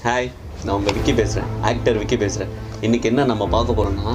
hi நான் உங்கள் விக்கி பேசுகிறேன் ஆக்டர் விக்கி பேசுகிறேன் இன்றைக்கி என்ன நம்ம பார்க்க போகிறோம்னா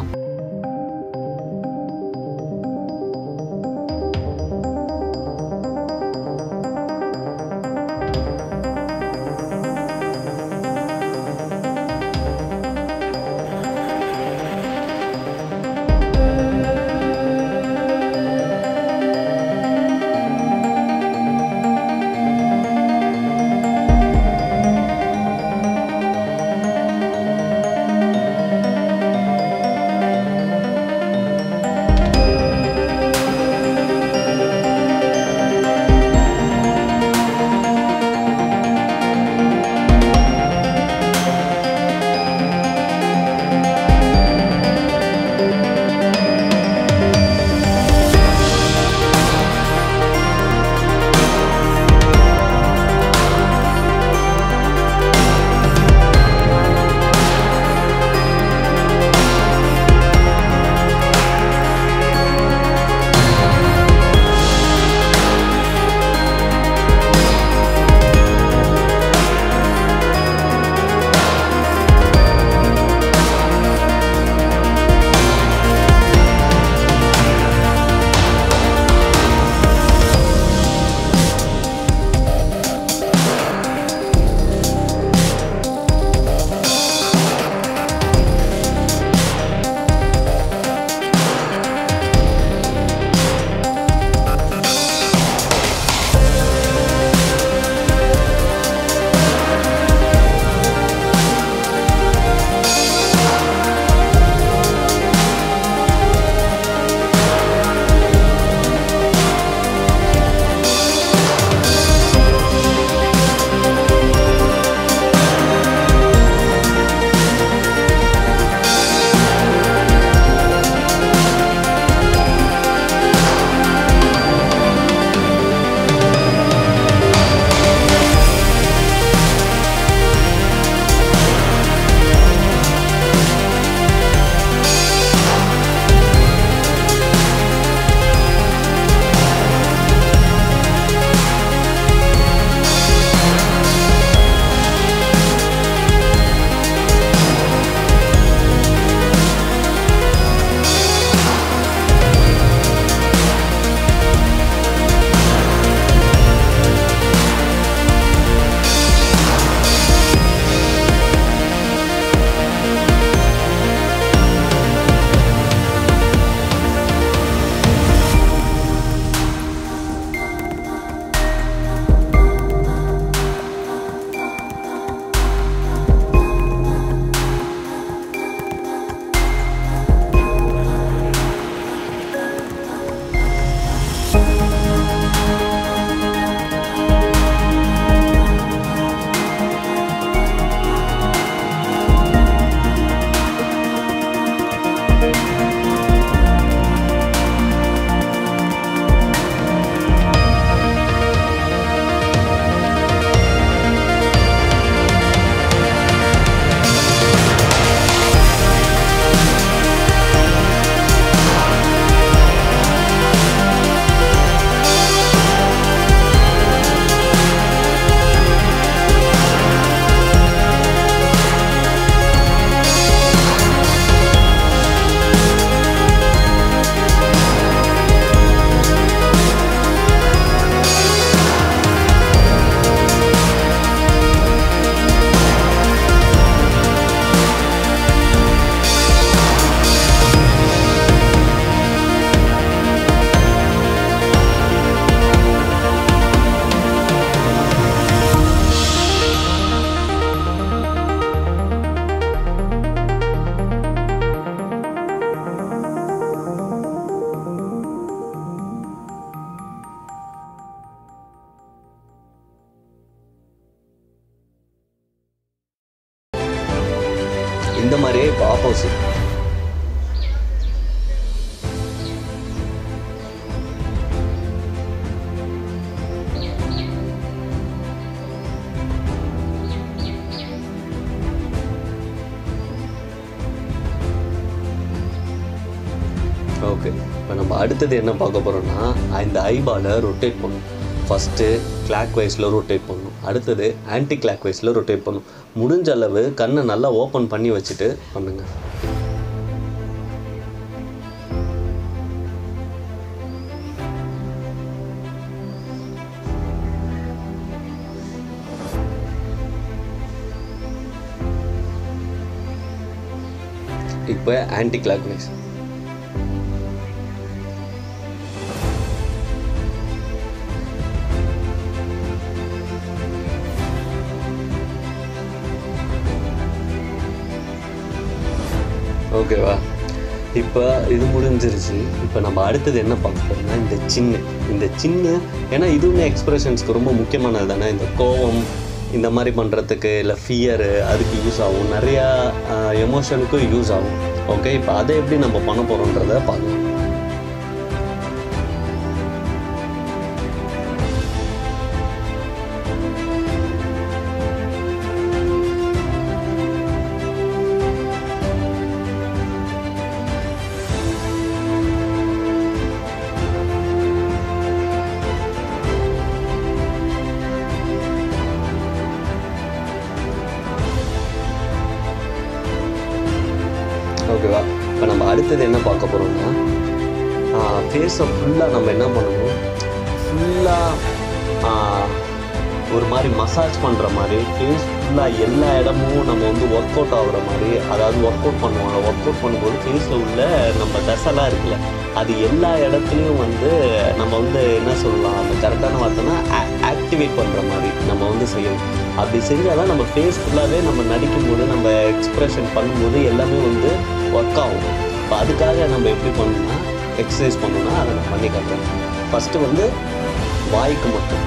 இந்த மாதிரியே இப்போ ஆப்போசிட் ஓகே இப்போ நம்ம அடுத்தது என்ன பார்க்க போகிறோம்னா இந்த ஐபாலை ரொட்டேட் பண்ணணும் ஃபஸ்ட்டு கிளாக் வைஸில் ரொட்டேட் பண்ணணும் அடுத்தது ஆன்டி கிளாக் வைஸில் ரொட்டேட் பண்ணும் முடிஞ்ச அளவு கண்ணை நல்லா ஓப்பன் பண்ணி வச்சுட்டு பண்ணுங்கள் இப்போ ஆன்டி கிளாக் வைஸ் ஓகேவா இப்போ இது முடிஞ்சிருச்சு இப்போ நம்ம அடுத்தது என்ன பார்க்க போறோம்னா இந்த சின்ன இந்த சின்ன ஏன்னா இதுவுமே எக்ஸ்பிரஷன்ஸ்க்கு ரொம்ப முக்கியமானது தானே இந்த கோவம் இந்த மாதிரி பண்ணுறதுக்கு இல்லை ஃபியரு அதுக்கு யூஸ் ஆகும் நிறையா எமோஷனுக்கும் யூஸ் ஆகும் ஓகே இப்போ அதை எப்படி நம்ம பண்ண போகிறோன்றத பார்க்கலாம் ஓகேவா இப்போ நம்ம அடுத்தது என்ன பார்க்க போகிறோம்னா ஃபேஸை ஃபுல்லாக நம்ம என்ன பண்ணணும் ஃபுல்லாக ஒரு மாதிரி மசாஜ் பண்ணுற மாதிரி ஃபேஸ் ஃபுல்லாக எல்லா இடமும் நம்ம வந்து ஒர்க் அவுட் ஆகுற மாதிரி அதாவது ஒர்க் அவுட் பண்ணுவாங்க ஒர்க் அவுட் பண்ணும்போது ஃபேஸில் உள்ள நம்ம தசைலாம் இருக்குல்ல அது எல்லா இடத்துலையும் வந்து நம்ம வந்து என்ன சொல்லலாம் அந்த கரெக்டான வார்த்தைனா ஆக்டிவேட் பண்ணுற மாதிரி நம்ம வந்து செய்யணும் அப்படி செஞ்சால் தான் நம்ம ஃபேஸ் ஃபுல்லாகவே நம்ம நடிக்கும்போது நம்ம எக்ஸ்ப்ரெஷன் பண்ணும்போது எல்லாமே வந்து ஒர்க் ஆகும் இப்போ அதுக்காக நம்ம எப்படி பண்ணணும்னா எக்ஸசைஸ் பண்ணணும்னா அதை நான் பண்ணி காட்டுறேன் ஃபஸ்ட்டு வந்து வாய்க்கு மட்டும்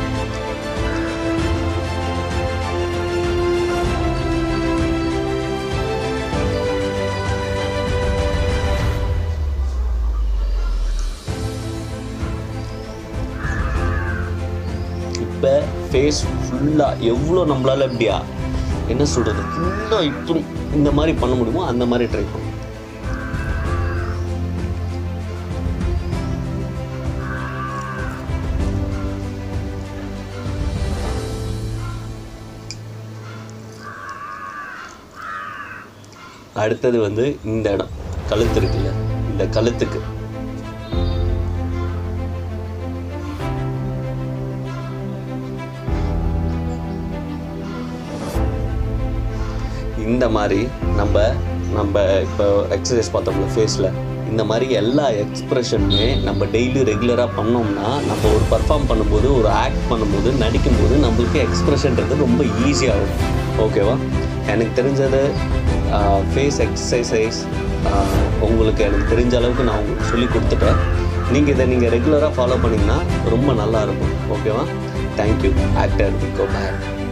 இப்போ ஃபேஸ் ஃபுல்லாக எவ்வளோ நம்மளால் எப்படியா என்ன சொல்கிறது ஃபுல்லாக இப்படி இந்த மாதிரி பண்ண முடியுமோ அந்த மாதிரி ட்ரை பண்ணும் அடுத்தது வந்து இந்த இடம் கழுத்து இருக்குல்ல இந்த கழுத்துக்கு இந்த மாதிரி நம்ம நம்ம இப்போ எக்ஸசைஸ் பார்த்தோம்ல ஃபேஸில் இந்த மாதிரி எல்லா எக்ஸ்ப்ரெஷனுமே நம்ம டெய்லி ரெகுலராக பண்ணோம்னா நம்ம ஒரு பர்ஃபார்ம் பண்ணும்போது ஒரு ஆக்ட் பண்ணும்போது நடிக்கும்போது நம்மளுக்கு எக்ஸ்ப்ரெஷன்றது ரொம்ப ஈஸியாகும் ஓகேவா எனக்கு தெரிஞ்சது ஃபேஸ் எக்ஸசைஸ் உங்களுக்கு எனக்கு தெரிஞ்ச அளவுக்கு நான் உங்களுக்கு சொல்லி கொடுத்துட்டேன் நீங்கள் இதை நீங்கள் ரெகுலராக ஃபாலோ பண்ணிங்கன்னா ரொம்ப நல்லா இருக்கும் ஓகேவா தேங்க்யூ ஆக்டர் விக்கோ பேக்